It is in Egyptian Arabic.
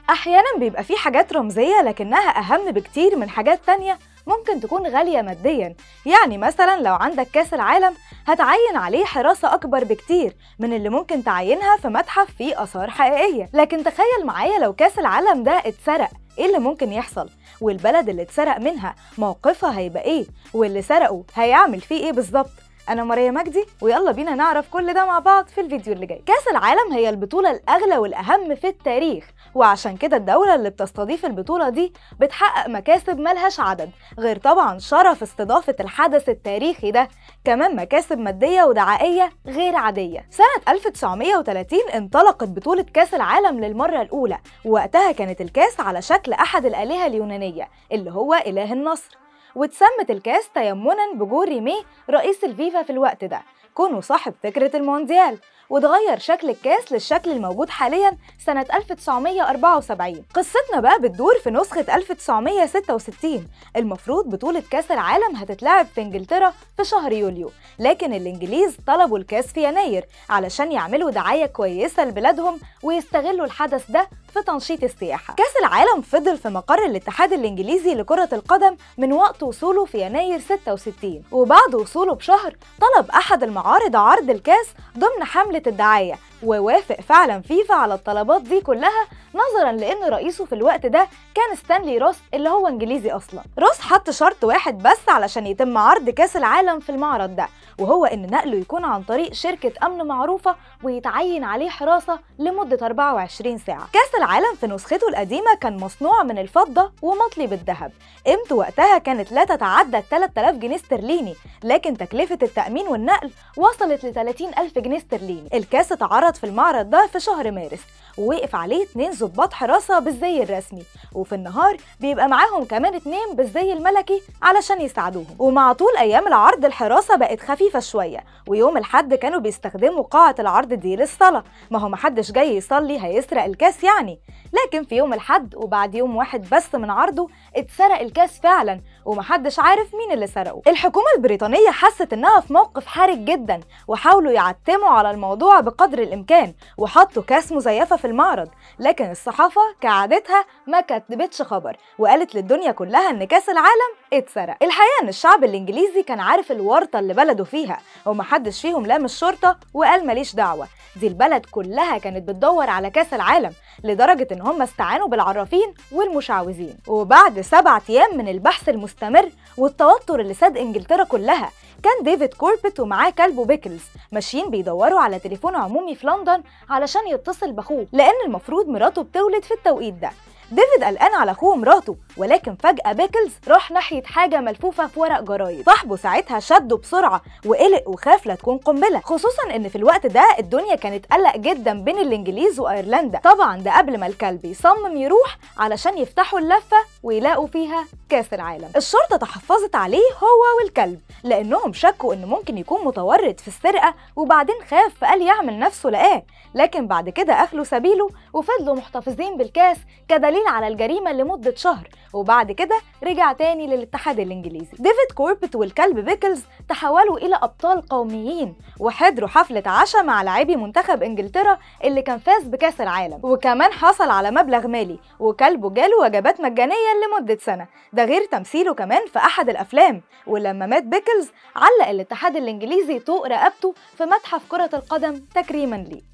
أحيانا بيبقى في حاجات رمزية لكنها أهم بكتير من حاجات تانية ممكن تكون غالية ماديا يعني مثلا لو عندك كاس العالم هتعين عليه حراسة أكبر بكتير من اللي ممكن تعينها في متحف فيه آثار حقيقية لكن تخيل معايا لو كاس العالم ده اتسرق ايه اللي ممكن يحصل والبلد اللي اتسرق منها موقفها هيبقى ايه واللي سرقه هيعمل فيه ايه بالظبط انا ماريا مجدي ويلا بينا نعرف كل ده مع بعض في الفيديو اللي جاي كاس العالم هي البطوله الاغلى والاهم في التاريخ وعشان كده الدوله اللي بتستضيف البطوله دي بتحقق مكاسب ملهاش عدد غير طبعا شرف استضافه الحدث التاريخي ده كمان مكاسب ماديه ودعائيه غير عاديه سنه 1930 انطلقت بطوله كاس العالم للمره الاولى ووقتها كانت الكاس على شكل احد الالهه اليونانيه اللي هو اله النصر واتسمت الكاس تيمنا بجور ريميه رئيس الفيفا في الوقت ده كونه صاحب فكرة المونديال وتغير شكل الكاس للشكل الموجود حاليا سنة 1974 قصتنا بقى بتدور في نسخة 1966 المفروض بطولة كاس العالم هتتلعب في انجلترا في شهر يوليو لكن الانجليز طلبوا الكاس في يناير علشان يعملوا دعاية كويسة لبلادهم ويستغلوا الحدث ده في تنشيط السياحة كاس العالم فضل في مقر الاتحاد الإنجليزي لكرة القدم من وقت وصوله في يناير 66 وبعد وصوله بشهر طلب أحد المعارض عرض الكاس ضمن حملة الدعاية ووافق فعلا فيفا على الطلبات دي كلها نظرا لان رئيسه في الوقت ده كان ستانلي روس اللي هو انجليزي اصلا روس حط شرط واحد بس علشان يتم عرض كاس العالم في المعرض ده وهو ان نقله يكون عن طريق شركه امن معروفه ويتعين عليه حراسه لمده 24 ساعه كاس العالم في نسخته القديمه كان مصنوع من الفضه ومطلي بالذهب قيمته وقتها كانت لا تتعدى 3000 جنيه استرليني لكن تكلفه التامين والنقل وصلت ل 30000 جنيه استرليني الكاس اتعرض في المعرض ده في شهر مارس ووقف عليه اتنين ظباط حراسة بالزي الرسمي وفي النهار بيبقى معاهم كمان اتنين بالزي الملكي علشان يساعدوهم ومع طول أيام العرض الحراسة بقت خفيفة شوية ويوم الحد كانوا بيستخدموا قاعة العرض دي للصلاة ما هو محدش جاي يصلي هيسرق الكاس يعني لكن في يوم الحد وبعد يوم واحد بس من عرضه اتسرق الكاس فعلا ومحدش عارف مين اللي سرقه الحكومة البريطانية حست انها في موقف حرج جدا وحاولوا يعتموا على الموضوع بقدر الامكان وحطوا كاس مزيفة في المعرض لكن الصحافة كعادتها ما كتبتش خبر وقالت للدنيا كلها ان كاس العالم اتسرق الحقيقة ان الشعب الانجليزي كان عارف الورطة اللي بلده فيها ومحدش فيهم لام الشرطة وقال ماليش دعوة دي البلد كلها كانت بتدور على كاس العالم لدرجة ان هم استعانوا بالعرافين والمشعوذين وبعد سبعة ايام من البحث المستمر والتوتر اللي ساد انجلترا كلها كان ديفيد كوربت ومعاه كلبه بيكلز ماشيين بيدوروا على تليفون عمومي في لندن علشان يتصل باخوه لان المفروض مراته بتولد في التوقيت ده ديفيد قلقان على اخوه ومراته ولكن فجأة بيكلز راح ناحية حاجة ملفوفة في ورق جرايد صاحبه ساعتها شده بسرعة وقلق وخاف لا تكون قنبلة خصوصا ان في الوقت ده الدنيا كانت قلق جدا بين الانجليز وايرلندا طبعا ده قبل ما الكلب يصمم يروح علشان يفتحوا اللفة ويلاقوا فيها كاس العالم الشرطة تحفظت عليه هو والكلب لانهم شكوا انه ممكن يكون متورط في السرقة وبعدين خاف فقال يعمل نفسه لقاه لكن بعد كده اخلوا سبيله وفضلوا محتفظين بالكاس كدليل على الجريمة لمدة شهر وبعد كده رجع تاني للاتحاد الانجليزي ديفيد كوربت والكلب بيكلز تحولوا الى ابطال قوميين وحضروا حفلة عشاء مع لاعبي منتخب انجلترا اللي كان فاز بكاس العالم وكمان حصل على مبلغ مالي وكلبه جاله وجبات مجانية لمدة سنة ده غير تمثيله كمان في احد الافلام ولما مات بيكلز علق الاتحاد الانجليزي طوق رقبته في متحف كرة القدم تكريما ليه